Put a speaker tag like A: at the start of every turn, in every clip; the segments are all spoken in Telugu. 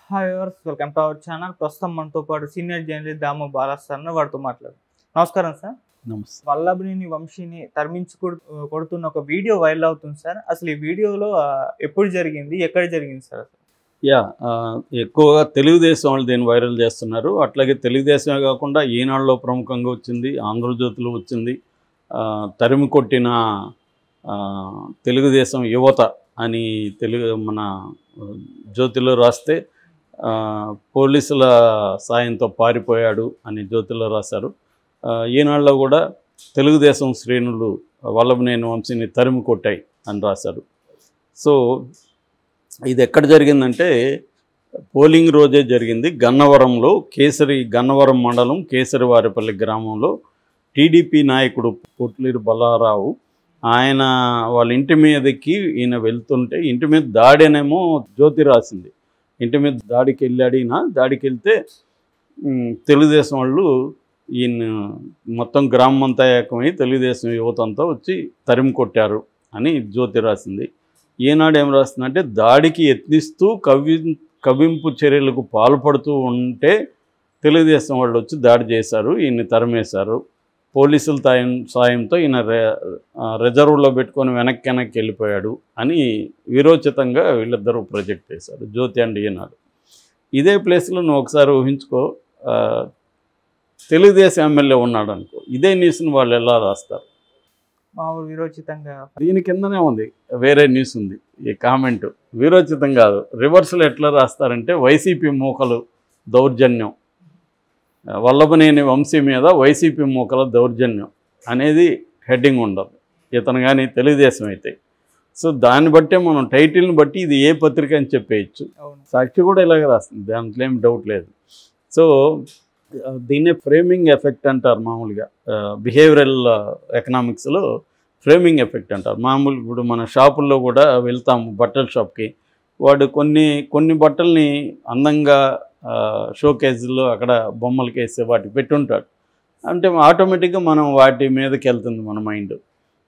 A: Hi viewers welcome to our channel ప్రస్తుతం మనతో పాటు senior journalist Damu Balas sir ఉన్నారు. వారితో మాట్లాడు నమస్కారం సార్
B: నమస్తే
A: వల్లభనేని వంశీని తరిమించి కొడు- కొడుతున్న ఒక వీడియో వైరల్ అవుతుంది సార్ అసలు ఈ వీడియోలో ఆ, ఎప్పుడు జరిగింది ఎక్కడ జరిగింది సార్ అసలు?
B: యా ఆ, ఎక్కువగా తెలుగుదేశం వాళ్ళు దీన్ని వైరల్ చేస్తున్నారు అట్లాగే తెలుగుదేశమే కాకుండా ఈనాడులో ప్రముఖంగా వచ్చింది ఆంధ్రజ్యోతిలో వచ్చింది ఆ, తరిమి కొట్టిన ఆ, తెలుగుదేశం యువత అని తెలుగు మన ఆ, జ్యోతిలో రాస్తే ఆ, పోలీసుల సాయంతో పారిపోయాడు అని జ్యోతిలో రాశారు ఆ, ఈనాడులో కూడా తెలుగుదేశం శ్రేణులు వల్లభనేని వంశీని తరిమి కొట్టాయి అని రాశారు సో ఇది ఎక్కడ జరిగిందంటే పోలింగ్ రోజే జరిగింది గన్నవరంలో కేసరి గన్నవరం మండలం కేసరివారిపల్లి గ్రామంలో టీడీపీ నాయకుడు పొట్లూరి బల్లారావు ఆయన వాళ్ళ ఇంటి మీదకి ఈయన వెళ్తుంటే ఇంటి మీద దాడేనేమో జ్యోతి రాసింది ఇంటి మీద దాడికి వెళ్ళాడు ఈయన దాడికి వెళ్తే ఉమ్, తెలుగుదేశం వాళ్ళు ఈయన మొత్తం గ్రామం అంతా ఏకమై తెలుగుదేశం యువత అంతా వచ్చి తరిమి కొట్టారు అని జ్యోతి రాసింది ఈనాడు ఏం రాస్తుందంటే దాడికి యత్నిస్తూ కవి కవింపు చర్యలకు పాల్పడుతూ ఉంటే తెలుగుదేశం వాళ్ళు వచ్చి దాడి చేశారు ఈయన్ని తరిమేశారు పోలీసుల సాయం సాయంతో ఈయన రె ఆ, రిజర్వ్లో పెట్టుకొని వెనక్కి వెనక్కి వెళ్ళిపోయాడు అని విరోచితంగా వీళ్ళిద్దరూ ప్రొజెక్ట్ చేశారు జ్యోతి అండ్ ఈనాడు ఇదే ప్లేస్లో నువ్వు ఒకసారి ఊహించుకో ఆ, తెలుగుదేశం ఎమ్మెల్యే ఉన్నాడు అనుకో ఇదే న్యూస్ని వాళ్ళు ఎలా రాస్తారు
A: మామూలు విరోచితంగా
B: దీని కిందనే ఉంది వేరే న్యూస్ ఉంది ఈ కామెంట్ విరోచితం కాదు రివర్స్లో ఎట్లా రాస్తారంటే వైసీపీ మూకలు దౌర్జన్యం వల్లభనేని వంశీ మీద వైసీపీ మూకల దౌర్జన్యం అనేది హెడ్డింగ్ ఉండదు ఇతను కానీ తెలుగుదేశం అయితే సో దాన్ని బట్టే మనం టైటిల్ని బట్టి ఇది ఏ పత్రిక అని చెప్పేయచ్చు
A: అవును
B: సాక్షి కూడా ఇలాగే రాస్తుంది దాంట్లో ఏం డౌట్ లేదు సో ఆ, దీన్నే ఫ్రేమింగ్ ఎఫెక్ట్ అంటారు మామూలుగా బిహేవియరల్ ఎకనామిక్స్లో ఫ్రేమింగ్ ఎఫెక్ట్ అంటారు మామూలు ఇప్పుడు మన షాపుల్లో కూడా వెళ్తాము బట్టల షాప్కి వాడు కొన్ని కొన్ని బట్టల్ని అందంగా షోకేజ్లో అక్కడ బొమ్మలకి వేసే వాటికి పెట్టుంటాడు అంటే ఆటోమేటిక్గా మనం వాటి మీదకి వెళ్తుంది మన మైండ్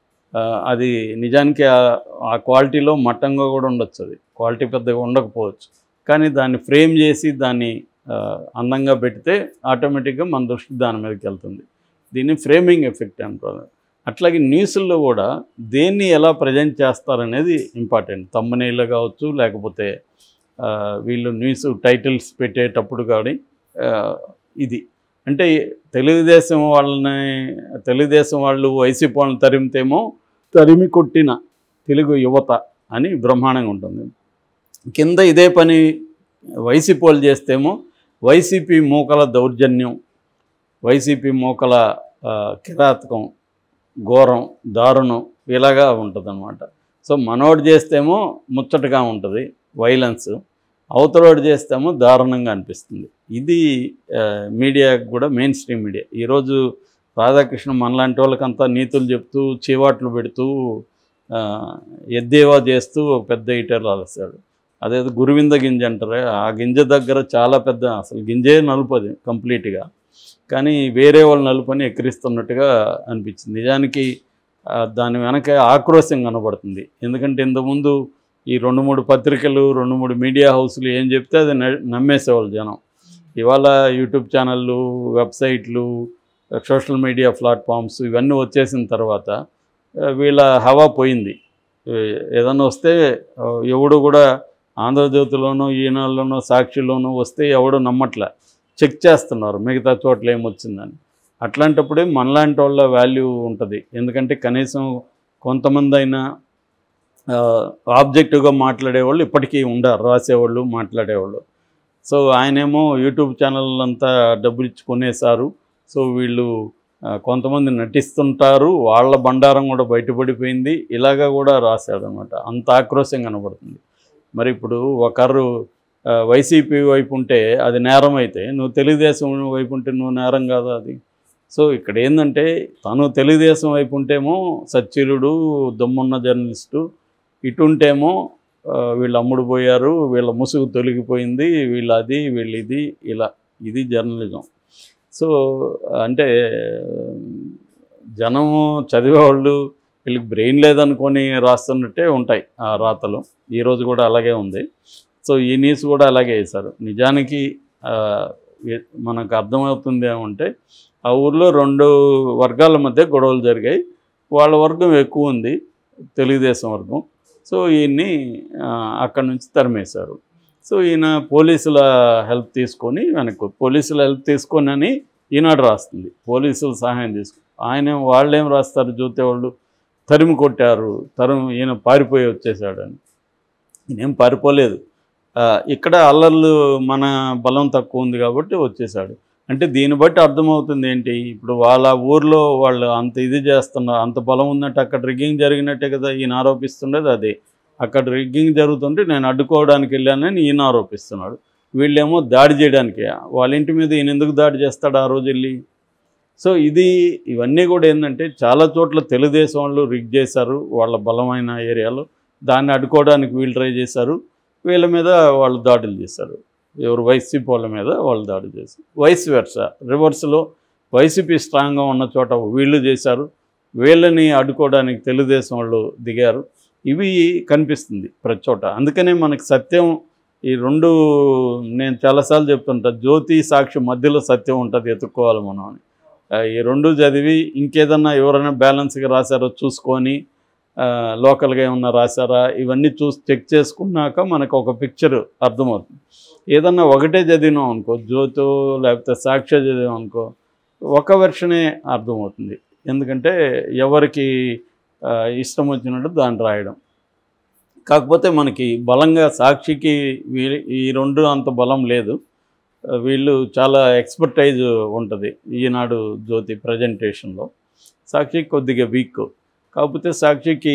B: అది నిజానికి ఆ- ఆ క్వాలిటీలో మట్టంగా కూడా ఉండొచ్చు అది క్వాలిటీ పెద్దగా ఉండకపోవచ్చు కానీ దాన్ని ఫ్రేమ్ చేసి దాన్ని ఆ, అందంగా పెడితే ఆటోమేటిక్గా మన దృష్టి దాని మీదకి వెళ్తుంది దీన్ని ఫ్రేమింగ్ ఎఫెక్ట్ అంటారు అట్లాగే న్యూస్ల్లో కూడా దేన్ని ఎలా ప్రజెంట్ చేస్తారనేది ఇంపార్టెంట్ తమ్మనేళ్ళు కావచ్చు లేకపోతే ఆ, వీళ్ళు న్యూస్ టైటిల్స్ పెట్టేటప్పుడు కానీ ఆ, ఇది అంటే తెలుగుదేశం వాళ్ళని తెలుగుదేశం వాళ్ళు వైసీపీ వాళ్ళని తరిమితేమో తరిమి కొట్టిన తెలుగు యువత అని బ్రహ్మాండంగా ఉంటుంది కింద ఇదే పని వైసీపీ వాళ్ళు చేస్తేమో వైసీపీ మూకల దౌర్జన్యం వైసీపీ మూకల ఆ, కిరాతకం ఘోరం దారుణం ఇలాగా ఉంటుంది సో మనోడు చేస్తేమో ముచ్చటగా ఉంటుంది వైలెన్స్ అవతలోడు చేస్తేమో దారుణంగా అనిపిస్తుంది ఇది ఆ, మీడియాకు కూడా మెయిన్ స్ట్రీమ్ మీడియా ఈరోజు రాధాకృష్ణ మనలాంటి వాళ్ళకంతా నీతులు చెప్తూ చీవాట్లు పెడుతూ ఆ, ఎద్దేవా చేస్తూ ఒక పెద్ద ఈటర్ రాస్తాడు అదేదో గురువింద గింజ అంటారే ఆ గింజ దగ్గర చాలా పెద్ద అసలు గింజే నలుపది కంప్లీట్గా కానీ వేరే వాళ్ళు నలుపని ఎక్కిరిస్తున్నట్టుగా అనిపించింది నిజానికి ఆ, దాని వెనక ఆక్రోశం కనబడుతుంది ఎందుకంటే ఇంతకుముందు ఈ రెండు మూడు పత్రికలు రెండు మూడు మీడియా హౌస్లు ఏం చెప్తే అది న- నమ్మేసేవాళ్ళు జనం ఇవాళ యూట్యూబ్ ఛానళ్ళు వెబ్సైట్లు సోషల్ మీడియా ప్లాట్ఫామ్స్ ఇవన్నీ వచ్చేసిన తర్వాత ఆ, వీళ్ళ హవా పోయింది ఏ- ఏదన్నా వస్తే ఆ, ఎవడు కూడా ఆంధ్రజ్యోతిలోనో ఈనాడులోనో సాక్షిలోనో వస్తే ఎవడు నమ్మట్లే చెక్ చేస్తున్నారు మిగతా చోట్ల ఏమొచ్చిందని అట్లాంటప్పుడే మనలాంటి వాళ్ళ వాల్యూ ఉంటుంది ఎందుకంటే కనీసం కొంతమంది అయినా ఆబ్జెక్టివ్గా మాట్లాడేవాళ్ళు ఇప్పటికీ ఉండరు రాసేవాళ్ళు మాట్లాడేవాళ్ళు సో ఆయనేమో యూట్యూబ్ ఛానల్ అంతా డబ్బులు ఇచ్చి కొనేశారు సో వీళ్ళు ఆ, కొంతమంది నటిస్తుంటారు వాళ్ళ బండారం కూడా బయటపడిపోయింది ఇలాగా కూడా రాశాడు అనమాట అంత ఆక్రోశం కనబడుతుంది మరి ఇప్పుడు ఒకరు ఆ, వైసీపీ వైపు ఉంటే అది నేరం అయితే నువ్వు తెలుగుదేశం వైపు ఉంటే నువ్వు నేరం కాదా అది సో ఇక్కడ ఏంటంటే తను తెలుగుదేశం వైపు ఉంటేమో సచ్చీలుడు దమ్మున్న జర్నలిస్టు ఇటుంటేమో ఆ, వీళ్ళు అమ్ముడు పోయారు వీళ్ళ ముసుగు తొలగిపోయింది వీళ్ళ అది వీళ్ళు ఇది ఇలా ఇది జర్నలిజం సో అంటే జనము చదివేవాళ్ళు వీళ్ళకి బ్రెయిన్ లేదనుకొని రాస్తున్నట్టే ఉంటాయి ఆ రాతలు ఈరోజు కూడా అలాగే ఉంది సో ఈ న్యూస్ కూడా అలాగే వేశారు నిజానికి ఆ, ఏ- మనకు అర్థమవుతుంది ఏమంటే ఆ ఊర్లో రెండు వర్గాల మధ్య గొడవలు జరిగాయి వాళ్ళ వర్గం ఎక్కువ ఉంది తెలుగుదేశం వర్గం సో ఈయన్ని ఆ, అక్కడి నుంచి తరిమేశారు సో ఈయన పోలీసుల హెల్ప్ తీసుకొని వెనక్కు పోలీసుల హెల్ప్ తీసుకొని అని ఈనాడు రాస్తుంది పోలీసుల సహాయం తీసుకు ఆయన వాళ్ళేం రాస్తారు జ్యోతి వాళ్ళు తరిమి కొట్టారు తరుము ఈయన పారిపోయి వచ్చేసాడని ఈయనేం పారిపోలేదు ఆ, ఇక్కడ అల్లర్లు మన బలం తక్కువ ఉంది కాబట్టి వచ్చేసాడు అంటే దీన్ని బట్టి అర్థమవుతుంది ఏంటి ఇప్పుడు వాళ్ళ ఊర్లో వాళ్ళు అంత ఇది చేస్తున్నారు అంత బలం ఉన్నట్టు అక్కడ రిగ్గింగ్ జరిగినట్టే కదా ఈయన ఆరోపిస్తుండేది అదే అక్కడ రిగ్గింగ్ జరుగుతుంటే నేను అడ్డుకోవడానికి వెళ్ళానని ఈయన ఆరోపిస్తున్నాడు వీళ్ళేమో దాడి చేయడానికి వాళ్ళ ఇంటి మీద ఈయన ఎందుకు దాడి చేస్తాడు ఆ రోజు వెళ్ళి సో ఇది ఇవన్నీ కూడా ఏంటంటే చాలా చోట్ల తెలుగుదేశం వాళ్ళు రిగ్ చేశారు వాళ్ళ బలమైన ఏరియాలో దాన్ని అడ్డుకోవడానికి వీళ్ళు ట్రై చేశారు వీళ్ళ మీద వాళ్ళు దాడులు చేశారు ఎవరు వైసీపీ వాళ్ళ మీద వాళ్ళు దాడి చేశారు వైస్ వెర్స రివర్స్లో వైసీపీ స్ట్రాంగ్గా ఉన్న చోట వీళ్ళు చేశారు వీళ్ళని అడ్డుకోవడానికి తెలుగుదేశం వాళ్ళు దిగారు ఇవి కనిపిస్తుంది ప్రతి చోట అందుకనే మనకి సత్యం ఈ రెండు నేను చాలాసార్లు చెప్తుంటా జ్యోతి సాక్షి మధ్యలో సత్యం ఉంటుంది ఎత్తుక్కోవాలి మనం అని ఆ, ఈ రెండు చదివి ఇంకేదన్నా ఎవరైనా బ్యాలెన్స్గా రాశారో చూసుకొని ఆ, లోకల్గా ఏమన్నా రాశారా ఇవన్నీ చూసి చెక్ చేసుకున్నాక మనకు ఒక పిక్చర్ అర్థమవుతుంది ఏదన్నా ఒకటే చదివినాం అనుకో జ్యోతో లేకపోతే సాక్ష్య చదివాం అనుకో ఒక వెర్షనే అర్థమవుతుంది ఎందుకంటే ఎవరికి ఆ, ఇష్టం వచ్చినట్టు దాన్ని రాయడం కాకపోతే మనకి బలంగా సాక్షికి వీ- ఈ రెండు అంత బలం లేదు ఆ, వీళ్ళు చాలా ఎక్స్పర్టైజ్ ఉంటుంది ఈనాడు జ్యోతి ప్రజెంటేషన్లో సాక్షి కొద్దిగా వీక్ కాకపోతే సాక్షికి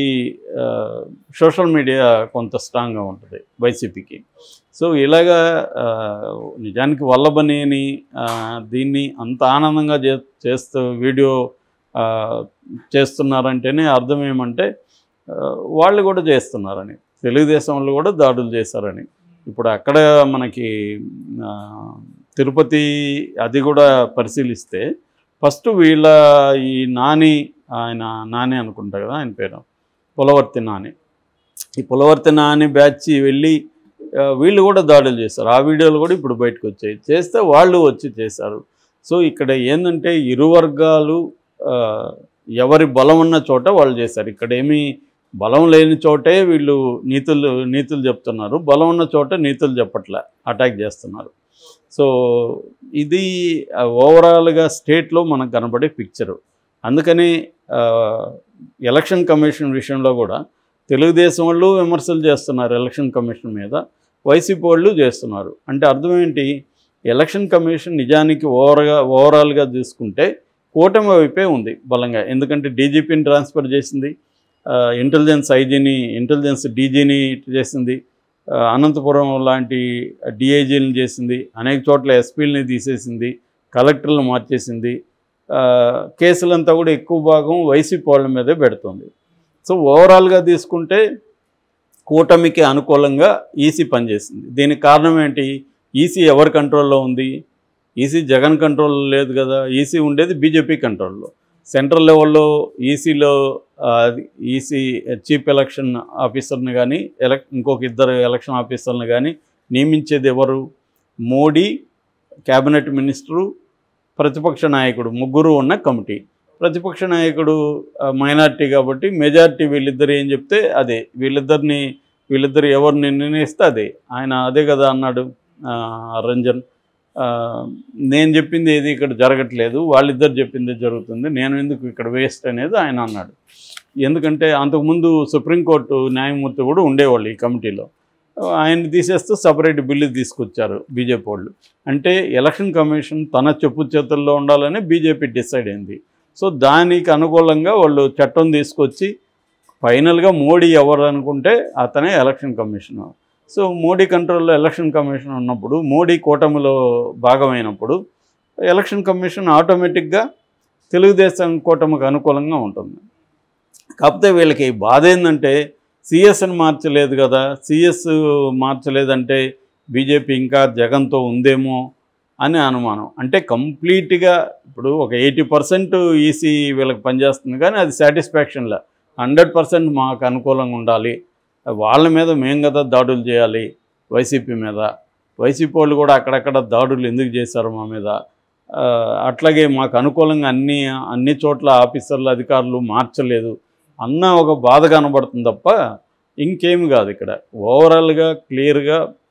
B: సోషల్ మీడియా కొంత స్ట్రాంగ్గా ఉంటుంది వైసీపీకి సో ఇలాగా ఆ, నిజానికి వల్లభనేని ఆ, దీన్ని అంత ఆనందంగా చే చేస్తూ వీడియో ఆ, చేస్తున్నారంటేనే అర్థం ఏమంటే ఆ, వాళ్ళు కూడా చేస్తున్నారని తెలుగుదేశం వాళ్ళు కూడా దాడులు చేశారని ఇప్పుడు అక్కడ మనకి ఆ, తిరుపతి అది కూడా పరిశీలిస్తే ఫస్ట్ వీళ్ళ ఈ నాని ఆయన నాని అనుకుంటా కదా ఆయన పేరు పులవర్తి నాని ఈ పులవర్తి నాని బ్యాచ్ వెళ్ళి ఆ, వీళ్ళు కూడా దాడులు చేశారు ఆ వీడియోలు కూడా ఇప్పుడు బయటకు వచ్చాయి చేస్తే వాళ్ళు వచ్చి చేశారు సో ఇక్కడ ఏంటంటే ఇరు వర్గాలు ఆ, ఎవరి బలం ఉన్న చోట వాళ్ళు చేశారు ఇక్కడ ఏమీ బలం లేని చోటే వీళ్ళు నీతులు నీతులు చెప్తున్నారు బలం ఉన్న చోట నీతులు చెప్పట్లే అటాక్ చేస్తున్నారు సో ఇది ఆ, ఓవరాల్గా స్టేట్లో మనకు కనబడే పిక్చరు అందుకని ఆ, ఎలక్షన్ కమిషన్ విషయంలో కూడా తెలుగుదేశం వాళ్ళు విమర్శలు చేస్తున్నారు ఎలక్షన్ కమిషన్ మీద వైసీపీ వాళ్ళు చేస్తున్నారు అంటే అర్థం ఏంటి ఎలక్షన్ కమిషన్ నిజానికి ఓవర్గా ఓవరాల్గా తీసుకుంటే కూటమి వైపే ఉంది బలంగా ఎందుకంటే డీజీపీని ట్రాన్స్ఫర్ చేసింది ఆ, ఇంటెలిజెన్స్ ఐజీని ఇంటెలిజెన్స్ డీజీని చేసింది ఆ, అనంతపురం లాంటి డిఐజీలను చేసింది అనేక చోట్ల ఎస్పీలని తీసేసింది కలెక్టర్లను మార్చేసింది ఆ, కేసులంతా కూడా ఎక్కువ భాగం వైసీపీ వాళ్ళ మీదే పెడుతుంది సో ఓవరాల్గా తీసుకుంటే కూటమికి అనుకూలంగా ఈసీ పనిచేసింది దీనికి కారణం ఏంటి ఈసీ ఎవరి కంట్రోల్లో ఉంది ఈసీ జగన్ కంట్రోల్లో లేదు కదా ఈసీ ఉండేది బీజేపీ కంట్రోల్లో సెంట్రల్ లెవెల్లో ఈసీలో ఈసీ చీఫ్ ఎలక్షన్ ఆఫీసర్ని కానీ ఎలక్ ఇంకొక ఇద్దరు ఎలక్షన్ ఆఫీసర్ని కానీ నియమించేది ఎవరు మోడీ క్యాబినెట్ మినిస్టరు ప్రతిపక్ష నాయకుడు ముగ్గురు ఉన్న కమిటీ ప్రతిపక్ష నాయకుడు మైనార్టీ కాబట్టి మెజారిటీ వీళ్ళిద్దరు ఏం చెప్తే అదే వీళ్ళిద్దరిని వీళ్ళిద్దరు ఎవరిని నిర్ణయిస్తే అదే ఆయన అదే కదా అన్నాడు ఆ, రంజన్ ఆ, నేను చెప్పింది ఏది ఇక్కడ జరగట్లేదు వాళ్ళిద్దరు చెప్పింది జరుగుతుంది నేను ఎందుకు ఇక్కడ వేస్ట్ అనేది ఆయన అన్నాడు ఎందుకంటే అంతకుముందు సుప్రీంకోర్టు న్యాయమూర్తి కూడా ఉండేవాళ్ళు ఈ కమిటీలో ఆయన తీసేస్తూ సపరేట్ బిల్లు తీసుకొచ్చారు బీజేపీ వాళ్ళు అంటే ఎలక్షన్ కమిషన్ తన చెప్పు చేతుల్లో ఉండాలని బీజేపీ డిసైడ్ అయింది సో దానికి అనుకూలంగా వాళ్ళు చట్టం తీసుకొచ్చి ఫైనల్గా మోడీ ఎవరు అనుకుంటే అతనే ఎలక్షన్ కమిషన్ సో మోడీ కంట్రోల్లో ఎలక్షన్ కమిషన్ ఉన్నప్పుడు మోడీ కూటమిలో భాగమైనప్పుడు ఎలక్షన్ కమిషన్ ఆటోమేటిక్గా తెలుగుదేశం కూటమికి అనుకూలంగా ఉంటుంది కాకపోతే వీళ్ళకి బాధ ఏంటంటే సిఎస్ని మార్చలేదు కదా సిఎస్ మార్చలేదంటే బీజేపీ ఇంకా జగన్తో ఉందేమో అని అనుమానం అంటే కంప్లీట్గా ఇప్పుడు ఒక ఎయిటీ పర్సెంట్ ఈసీ వీళ్ళకి పనిచేస్తుంది కానీ అది సాటిస్ఫాక్షన్లే హండ్రెడ్ పర్సెంట్ మాకు అనుకూలంగా ఉండాలి వాళ్ళ మీద మేం కదా దాడులు చేయాలి వైసీపీ మీద వైసీపీ వాళ్ళు కూడా అక్కడక్కడ దాడులు ఎందుకు చేశారు మా మీద ఆ, అట్లాగే మాకు అనుకూలంగా అన్ని అన్ని చోట్ల ఆఫీసర్లు అధికారులు మార్చలేదు అన్న ఒక బాధ కనబడుతుంది తప్ప ఇంకేమి కాదు ఇక్కడ ఓవరాల్గా క్లియర్గా